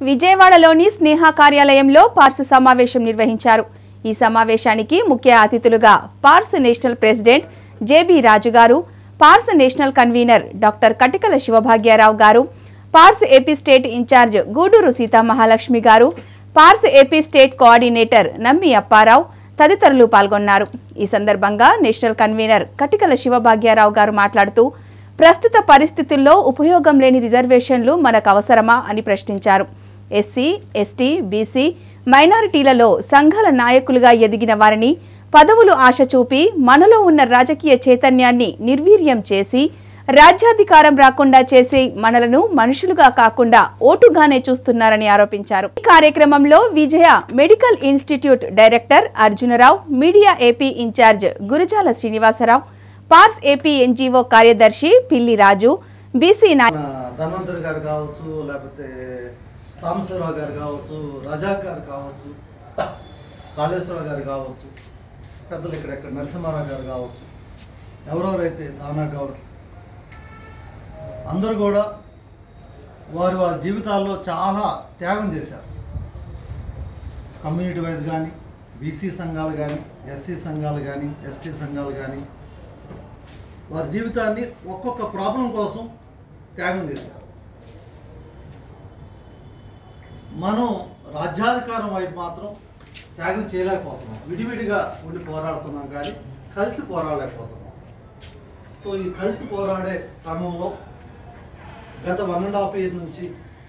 విజయవాడలోని స్నేహ కార్యాలయంలో పార్స్ సమావేశం నిర్వహించారు ఈ సమావేశానికి ముఖ్య అతిథులుగా PARS national president JB Raju గారు PARS national convener doctor Katikala Sivabhagyarao గారు PARS AP state incharge Guduru Seethamahalakshmi గారు పార్స్ ఏపీ స్టేట్ కోఆర్డినేటర్ నమ్మి అప్పారావు తదితరులు పాల్గొన్నారు ఈ సందర్భంగా నేషనల్ కన్వీనర్ కటికల శివభాగ్యారావు గారు మాట్లాడుతూ ప్రస్తుత పరిస్థితుల్లో ఉపయోగం లేని రిజర్వేషన్లు మనకు అవసరమా అని ప్రశ్నించారు ఎస్సీ ఎస్టీ బీసీ మైనారిటీలలో సంఘాల నాయకులుగా ఎదిగిన వారిని పదవులు ఆశ చూపి మనలో ఉన్న రాజకీయ చైతన్యాన్ని నిర్వీర్యం చేసి రాజ్యాధికారం రాకుండా చేసి మనలను మనుషులుగా కాకుండా ఓటుగానే చూస్తున్నారని ఆరోపించారు ఈ కార్యక్రమంలో Vijaya medical institute director Arjunarao media AP incharge Gurajala Srinivasarao PARS AP NGO కార్యదర్శి పిల్లి రాజు బీసీ నాయ మన ధన్వంతరి గారు కావచ్చు లేకపోతే సాంబశివరావు గారు కావచ్చు రజాక్ గారు కావచ్చు కాళేశ్వరరావు గారు కావచ్చు పెద్దలు ఇక్కడ ఇక్కడ నరసింహారావు గారు కావచ్చు ఎవరెవరైతే దానా గౌడ్ అందరూ కూడా వారి వారి జీవితాల్లో చాలా త్యాగం చేశారు కమ్యూనిటీ వైజ్ కానీ బీసీ సంఘాలు కానీ ఎస్సీ సంఘాలు కానీ ఎస్టీ సంఘాలు కానీ వారి జీవితాన్ని ఒక్కొక్క ప్రాబ్లం కోసం త్యాగం చేశారు మనం రాజ్యాధికారం వైపు మాత్రం త్యాగం చేయలేకపోతున్నాం విడివిడిగా ఉండి పోరాడుతున్నాం కానీ కలిసి పోరాడలేకపోతున్నాం సో ఈ కలిసి పోరాడే క్రమంలో గత వన్ అండ్ హాఫ్ ఇయర్ నుంచి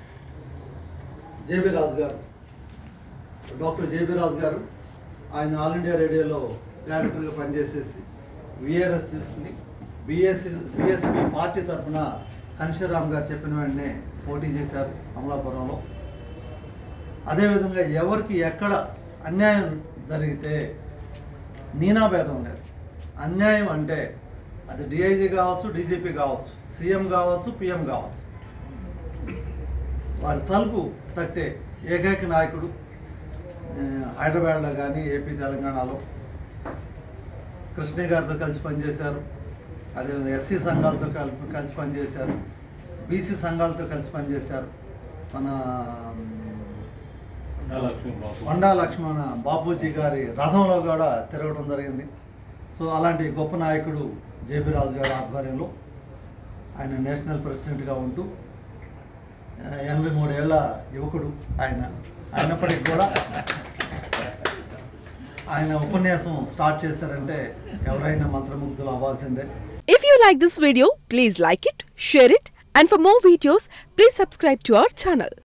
జేబీ రాజు గారు డాక్టర్ జేబీ రాజు గారు ఆయన ఆల్ ఇండియా రేడియోలో డైరెక్టర్గా పనిచేసేసి విఆర్ఎస్ తీసుకుని బిఎస్సి బిఎస్పి పార్టీ తరఫున కన్షరామ్ గారు చెప్పిన వెంటనే పోటీ చేశారు అమలాపురంలో అదేవిధంగా ఎవరికి ఎక్కడ అన్యాయం జరిగితే నీనాభేదం ఉండేది అన్యాయం అంటే అది డిఐజీ కావచ్చు డీజీపీ కావచ్చు సీఎం కావచ్చు పిఎం కావచ్చు వారి తలుపు తట్టే ఏకైక నాయకుడు ఆ, హైదరాబాద్లో కానీ ఏపీ తెలంగాణలో కృష్ణ గారితో కలిసి పనిచేశారు అదేవిధంగా ఎస్సీ సంఘాలతో కలిపి కలిసి పనిచేశారు బీసీ సంఘాలతో కలిసి పనిచేశారు మన కొండా లక్ష్మణ బాపూజీ గారి రథంలో కూడా తిరగడం జరిగింది సో అలాంటి గొప్ప నాయకుడు జేబీ రాజు గారి ఆధ్వర్యంలో ఆయన నేషనల్ ప్రెసిడెంట్గా ఉంటూ ఆ, ఎనభై మూడేళ్ల యువకుడు ఆయన అయినప్పటికీ కూడా ఆయన ఉపన్యాసం స్టార్ట్ చేశారంటే ఎవరైనా మంత్రముగ్ధులు అవ్వాల్సిందే If you like this video, please like it, share it, and for more videos, please subscribe to our channel.